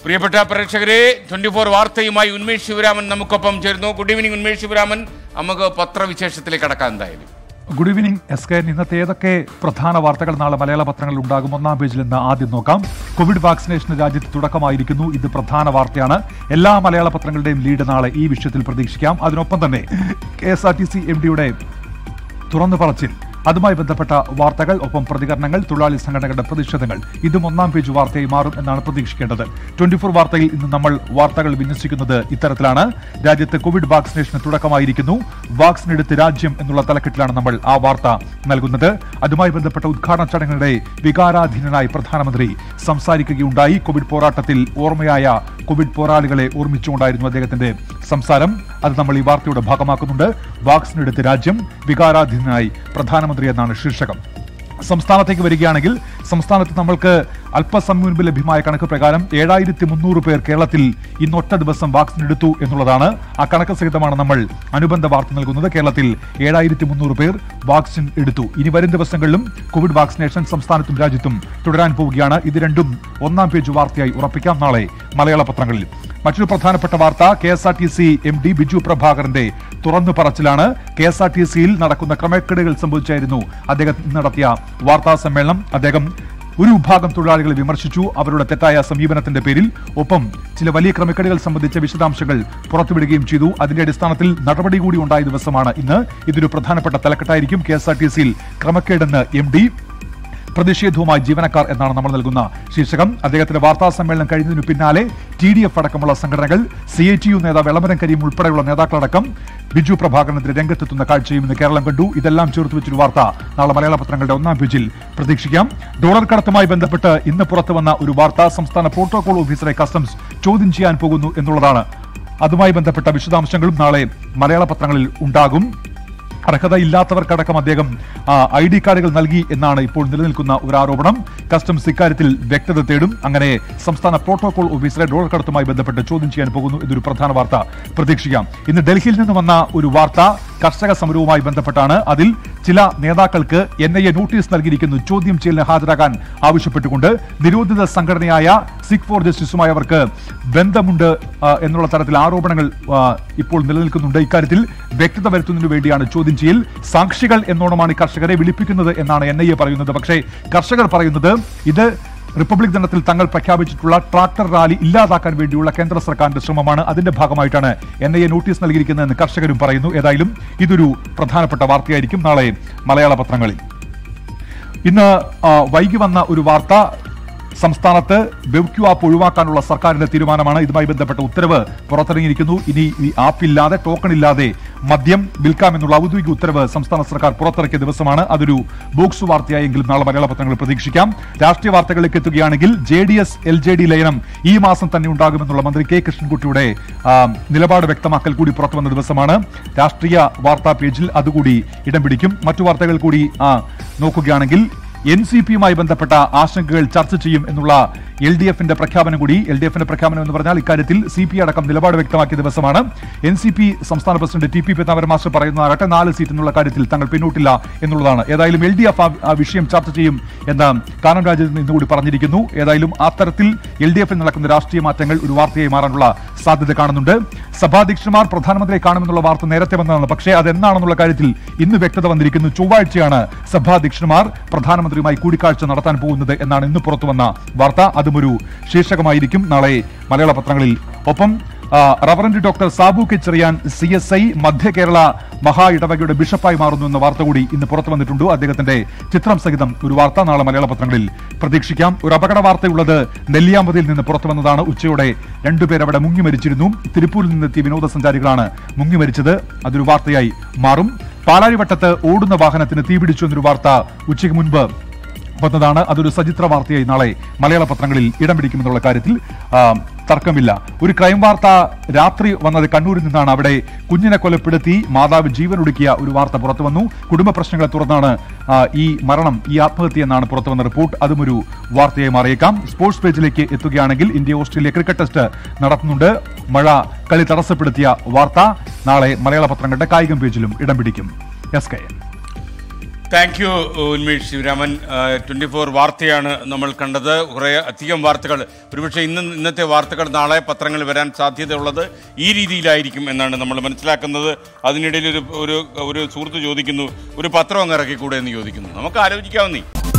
പ്രിയപ്പെട്ട പ്രേക്ഷകരെ twenty four വാർത്തയുമായി ഉന്മേഷ് ശിവരാമൻ നമുക്കൊപ്പം ചേരുന്നു ഗുഡ് ഈവനിങ് ഉന്മേഷ് ശിവരാമൻ നമുക്ക് പത്രവിശേഷത്തിലേക്ക് കടക്കാം എന്തായാലും ഗുഡ് ഈവനിങ് എസ് കെ ഇന്നത്തെ ഏതൊക്കെ പ്രധാന വാർത്തകൾ നാളെ മലയാള പത്രങ്ങളിൽ ഉണ്ടാകും ഒന്നാം പേജിൽ നിന്ന് ആദ്യം നോക്കാം കോവിഡ് വാക്സിനേഷന് രാജ്യത്ത് തുടക്കമായിരിക്കുന്നു ഇത് പ്രധാന വാർത്തയാണ് എല്ലാ മലയാള പത്രങ്ങളുടെയും ലീഡ് നാളെ ഈ വിഷയത്തിൽ പ്രതീക്ഷിക്കാം അതിനൊപ്പം തന്നെ K S R T C M ഡിയുടെ തുറന്നു പറച്ചിൽ അതുമായി ബന്ധപ്പെട്ട വാർത്തകൾ ഒപ്പം പ്രതികരണങ്ങൾ തൊഴിലാളി സംഘടനകളുടെ പ്രതിഷേധങ്ങൾ ഇതും ഒന്നാം പേജ് വാർത്തയായി മാറും എന്നാണ് പ്രതീക്ഷിക്കേണ്ടത് ട്വന്റി ഫോർ വാർത്തയിൽ ഇന്ന് നമ്മൾ വാർത്തകൾ വിന്യസിക്കുന്നത് ഇത്തരത്തിലാണ് രാജ്യത്ത് കോവിഡ് വാക്സിനേഷന് തുടക്കമായിരിക്കുന്നു വാക്സിൻ എടുത്ത് രാജ്യം എന്നുള്ള തലക്കെട്ടിലാണ് നമ്മൾ ആ വാർത്ത നൽകുന്നത് അതുമായി ബന്ധപ്പെട്ട ഉദ്ഘാടന ചടങ്ങുകളുടെ വികാരാധീനനായി പ്രധാനമന്ത്രി സംസാരിക്കുകയുണ്ടായി കോവിഡ് പോരാട്ടത്തിൽ ഓർമ്മയായ കോവിഡ് പോരാളികളെ ഓർമ്മിച്ചുകൊണ്ടായിരുന്നു അദ്ദേഹത്തിന്റെ സംസാരം അത് നമ്മൾ ഈ വാർത്തയുടെ ഭാഗമാക്കുന്നുണ്ട് വാക്സിൻ എടുത്ത് രാജ്യം വികാരാധീനനായി പ്രധാനമന്ത്രി എന്നാണ് ശീർഷകം സംസ്ഥാനത്തേക്ക് വരികയാണെങ്കിൽ സംസ്ഥാനത്ത് നമ്മൾക്ക് അല്പസമയം മുൻപ് ലഭ്യമായ കണക്ക് പ്രകാരം ഏഴായിരത്തി മുന്നൂറ് പേർ കേരളത്തിൽ ഇന്നൊറ്റ ദിവസം വാക്സിൻ എടുത്തു എന്നുള്ളതാണ് ആ കണക്ക് സഹിതമാണ് നമ്മൾ അനുബന്ധ വാർത്ത നൽകുന്നത് കേരളത്തിൽ ഏഴായിരത്തി മുന്നൂറ് പേർ വാക്സിൻ എടുത്തു ഇനി വരും ദിവസങ്ങളിലും കോവിഡ് വാക്സിനേഷൻ സംസ്ഥാനത്തും രാജ്യത്തും തുടരാൻ പോവുകയാണ് ഇത് രണ്ടും ഒന്നാം പേജ് വാർത്തയായി ഉറപ്പിക്കാം നാളെ മലയാള പത്രങ്ങളിൽ മറ്റൊരു പ്രധാനപ്പെട്ട വാർത്ത K S R T C M D Biju പ്രഭാകരന്റെ തുറന്നു പറച്ചിലാണ് കെ എസ് ആർ ടി സിയിൽ നടക്കുന്ന ക്രമക്കേടുകൾ സംഭവിച്ചായിരുന്നു അദ്ദേഹം നടത്തിയ വാർത്താ സമ്മേളനം അദ്ദേഹം ഒരു വിഭാഗം തൊഴിലാളികളെ വിമർശിച്ചു അവരുടെ തെറ്റായ സമീപനത്തിന്റെ പേരിൽ ഒപ്പം ചില വലിയ ക്രമക്കേടുകൾ സംബന്ധിച്ച വിശദാംശങ്ങൾ പുറത്തുവിടുകയും ചെയ്തു അതിന്റെ അടിസ്ഥാനത്തിൽ നടപടി കൂടി ഉണ്ടായ ദിവസമാണ് ഇന്ന് ഇതൊരു പ്രധാനപ്പെട്ട തലക്കെട്ടായിരിക്കും കെ എസ് ആർ ടി സിയിൽ ക്രമക്കേടെന്ന് എം ഡി പ്രതിഷേധവുമായി ജീവനക്കാർ എന്നാണ് നമ്മൾ നൽകുന്ന ശീർഷകം അദ്ദേഹത്തിന്റെ വാർത്താ സമ്മേളനം കഴിഞ്ഞതിനു പിന്നാലെ ടി ഡി എഫ് അടക്കമുള്ള സംഘടനകൾ സി ഐ ടി യു നേതാവ് എളമരം കരീം ഉൾപ്പെടെയുള്ള നേതാക്കളടക്കം ബിജു പ്രഭാകരനെതിരെ രംഗത്തെത്തുന്ന കാഴ്ചയും ഇന്ന് കേരളം കണ്ടു ഇതെല്ലാം ചേർത്ത് വെച്ചൊരു വാർത്ത നാളെ മലയാള പത്രങ്ങളുടെ ഒന്നാം പേജിൽ പ്രതീക്ഷിക്കാം ഡോളർ കടത്തുമായി ബന്ധപ്പെട്ട് ഇന്ന് പുറത്തു വന്ന ഒരു വാർത്ത സംസ്ഥാന പ്രോട്ടോകോൾ ഓഫീസറെ കസ്റ്റംസ് ചോദ്യം ചെയ്യാൻ പോകുന്നു എന്നുള്ളതാണ് അതുമായി ബന്ധപ്പെട്ട വിശദാംശങ്ങളും നാളെ മലയാള പത്രങ്ങളിൽ ഉണ്ടാകും അർഹതയില്ലാത്തവർക്കടക്കം അദ്ദേഹം ഐ ഡി കാർഡുകൾ നൽകി എന്നാണ് ഇപ്പോൾ നിലനിൽക്കുന്ന ഒരു ആരോപണം കസ്റ്റംസ് ഇക്കാര്യത്തിൽ വ്യക്തത തേടും അങ്ങനെ സംസ്ഥാന പ്രോട്ടോകോൾ ഓഫീസറെ ഡോളർ കടത്തുമായി ബന്ധപ്പെട്ട് ചോദ്യം ചെയ്യാൻ പോകുന്നു ഇതൊരു പ്രധാന വാർത്ത പ്രതീക്ഷിക്കാം ഇന്ന് ഡൽഹിയിൽ നിന്ന് വന്ന ഒരു വാർത്ത കർഷക സമരവുമായി ബന്ധപ്പെട്ടാണ് അതിൽ ചില നേതാക്കൾക്ക് എൻ ഐ എ നോട്ടീസ് നൽകിയിരിക്കുന്നു ചോദ്യം ചെയ്യലിന് ഹാജരാകാൻ ആവശ്യപ്പെട്ടുകൊണ്ട് നിരോധിത സംഘടനയായ സിഖ് ഫോർ ജസ്റ്റിസുമായി അവർക്ക് ബന്ധമുണ്ട് ആ, എന്നുള്ള തരത്തിൽ ആരോപണങ്ങൾ ആ, ഇപ്പോൾ നിലനിൽക്കുന്നുണ്ട് ഇക്കാര്യത്തിൽ വ്യക്തത വരുത്തുന്നതിനു വേണ്ടിയാണ് ചോദ്യം ചെയ്യൽ സാക്ഷികൾ എന്നോണമാണ് ഈ കർഷകരെ വിളിപ്പിക്കുന്നത് എന്നാണ് എൻ ഐ എ പറയുന്നത് പക്ഷേ കർഷകർ പറയുന്നത് ഇത് റിപ്പബ്ലിക് ദിനത്തിൽ തങ്ങൾ പ്രഖ്യാപിച്ചിട്ടുള്ള ട്രാക്ടർ റാലി ഇല്ലാതാക്കാൻ വേണ്ടിയുള്ള കേന്ദ്ര സർക്കാരിന്റെ ശ്രമമാണ് അതിന്റെ ഭാഗമായിട്ടാണ് എൻ ഐ എ നോട്ടീസ് നൽകിയിരിക്കുന്നതെന്ന് കർഷകരും പറയുന്നു ഏതായാലും ഇതൊരു പ്രധാനപ്പെട്ട വാർത്തയായിരിക്കും നാളെ മലയാള പത്രങ്ങളിൽ ഇന്ന് ആ, വൈകി വന്ന ഒരു വാർത്ത സംസ്ഥാനത്ത് ബെവ്ക്യു ആപ്പ് ഒഴിവാക്കാനുള്ള സർക്കാരിന്റെ തീരുമാനമാണ് ഇതുമായി ബന്ധപ്പെട്ട ഉത്തരവ് പുറത്തിറങ്ങിയിരിക്കുന്നു ഇനി ഈ ആപ്പില്ലാതെ ടോക്കൺ ഇല്ലാതെ മദ്യം വിൽക്കാമെന്നുള്ള ഔദ്യോഗിക ഉത്തരവ് സംസ്ഥാന സർക്കാർ പുറത്തിറക്കിയ ദിവസമാണ് അതൊരു ബോക്സ് വാർത്തയായെങ്കിലും നാളെ മലയാള പത്രങ്ങൾ പ്രതീക്ഷിക്കാം രാഷ്ട്രീയ വാർത്തകളിലേക്ക് എത്തുകയാണെങ്കിൽ J D S L J D ലയനം ഈ മാസം തന്നെ ഉണ്ടാകുമെന്നുള്ള മന്ത്രി കെ കൃഷ്ണൻകുട്ടിയുടെ ആ, നിലപാട് വ്യക്തമാക്കൽ കൂടി പുറത്തു വന്ന ദിവസമാണ് രാഷ്ട്രീയ വാർത്താ പേജിൽ അതുകൂടി ഇടം പിടിക്കും മറ്റു വാർത്തകൾ കൂടി ആ, നോക്കുകയാണെങ്കിൽ എൻ സി പിയുമായി ബന്ധപ്പെട്ട ആശങ്കകൾ ചർച്ച ചെയ്യും എന്നുള്ള എൽ ഡി എഫിന്റെ പ്രഖ്യാപനം കൂടി എൽ ഡി എഫിന്റെ പ്രഖ്യാപനം എന്ന് പറഞ്ഞാൽ ഇക്കാര്യത്തിൽ സി പി അടക്കം നിലപാട് വ്യക്തമാക്കിയ ദിവസമാണ് എൻ സി പി സംസ്ഥാന president T P Peethambaran master പറയുന്നതാകട്ടെ നാല് സീറ്റ് എന്നുള്ള കാര്യത്തിൽ തങ്ങൾ പിന്നോട്ടില്ല എന്നുള്ളതാണ് ഏതായാലും എൽ ഡി എഫ് ആ വിഷയം ചർച്ച ചെയ്യും എന്ന് കാനം രാജൻ ഇന്നുകൂടി പറഞ്ഞിരിക്കുന്നു ഏതായാലും അത്തരത്തിൽ എൽ ഡി എഫിൽ നടക്കുന്ന രാഷ്ട്രീയ മാറ്റങ്ങൾ ഒരു വാർത്തയായി മാറാനുള്ള സാധ്യത കാണുന്നുണ്ട് സഭാധ്യക്ഷന്മാർ പ്രധാനമന്ത്രിയെ കാണുമെന്നുള്ള വാർത്ത നേരത്തെ വന്നതാണ് പക്ഷേ അതെന്നാണെന്നുള്ള കാര്യത്തിൽ ഇന്ന് വ്യക്തത വന്നിരിക്കുന്നു ചൊവ്വാഴ്ചയാണ് സഭാധ്യക്ഷന്മാർ പ്രധാനമന്ത്രിയുമായി കൂടിക്കാഴ്ച നടത്താൻ പോകുന്നത് എന്നാണ് ഇന്ന് പുറത്തു വന്ന വാർത്ത അതും ഒരു ശീർഷകമായിരിക്കും നാളെ മലയാള പത്രങ്ങളിൽ ഒപ്പം ആ, reverend doctor Sabu K Cherian C S I Madhya Kerala മഹാ ഇടവകയുടെ ബിഷപ്പായി മാറുന്നു എന്ന വാർത്ത കൂടി ഇന്ന് പുറത്തു വന്നിട്ടുണ്ട് അദ്ദേഹത്തിന്റെ ചിത്രം സഹിതം ഒരു വാർത്ത നാളെ മലയാള പത്രങ്ങളിൽ പ്രതീക്ഷിക്കാം ഒരു അപകട വാർത്തയുള്ളത് നെല്ലിയാമ്പതിയിൽ നിന്ന് പുറത്തു വന്നതാണ് ഉച്ചയോടെ രണ്ടുപേർ അവിടെ മുങ്ങി മരിച്ചിരുന്നു തിരുപ്പൂരിൽ നിന്നെത്തിയ വിനോദസഞ്ചാരികളാണ് മുങ്ങി മരിച്ചത് അതൊരു വാർത്തയായി മാറും പാലാരിവട്ടത്ത് ഓടുന്ന വാഹനത്തിന് തീപിടിച്ചു എന്നൊരു വാർത്ത ഉച്ചയ്ക്ക് മുൻപ് വന്നതാണ് അതൊരു സചിത്ര വാർത്തയായി നാളെ മലയാള പത്രങ്ങളിൽ ഇടം പിടിക്കുമെന്നുള്ള കാര്യത്തിൽ ആ, തർക്കമില്ല ഒരു ക്രൈം വാർത്ത രാത്രി വന്നത് കണ്ണൂരിൽ നിന്നാണ് അവിടെ കുഞ്ഞിനെ കൊലപ്പെടുത്തി മാതാവ് ജീവനൊടുക്കിയ ഒരു വാർത്ത പുറത്തു വന്നു കുടുംബ പ്രശ്നങ്ങളെ തുടർന്നാണ് ആ, ഈ മരണം ഈ ആത്മഹത്യ എന്നാണ് പുറത്തു വന്ന റിപ്പോർട്ട് അതും ഒരു വാർത്തയായി മാറിയേക്കാം സ്പോർട്സ് പേജിലേക്ക് എത്തുകയാണെങ്കിൽ ഇന്ത്യ ഓസ്ട്രേലിയ ക്രിക്കറ്റ് ടെസ്റ്റ് നടത്തുന്നുണ്ട് മഴ കളി തടസ്സപ്പെടുത്തിയ വാർത്ത നാളെ മലയാള പത്രങ്ങളുടെ കായികം പേജിലും ഇടം പിടിക്കും S K N thank you Unmesh Sivaraman twenty four വാർത്തയാണ് നമ്മൾ കണ്ടത് കുറേ അധികം വാർത്തകൾ ഒരുപക്ഷെ ഇന്ന് ഇന്നത്തെ വാർത്തകൾ നാളെ പത്രങ്ങളിൽ വരാൻ സാധ്യതയുള്ളത് ഈ രീതിയിലായിരിക്കും എന്നാണ് നമ്മൾ മനസ്സിലാക്കുന്നത് അതിനിടയിൽ ഒരു ഒരു ഒരു സുഹൃത്ത് ചോദിക്കുന്നു ഒരു പത്രം അങ്ങ് ഇറക്കിക്കൂടെ എന്ന് ചോദിക്കുന്നു നമുക്ക് ആലോചിക്കാവുന്നേ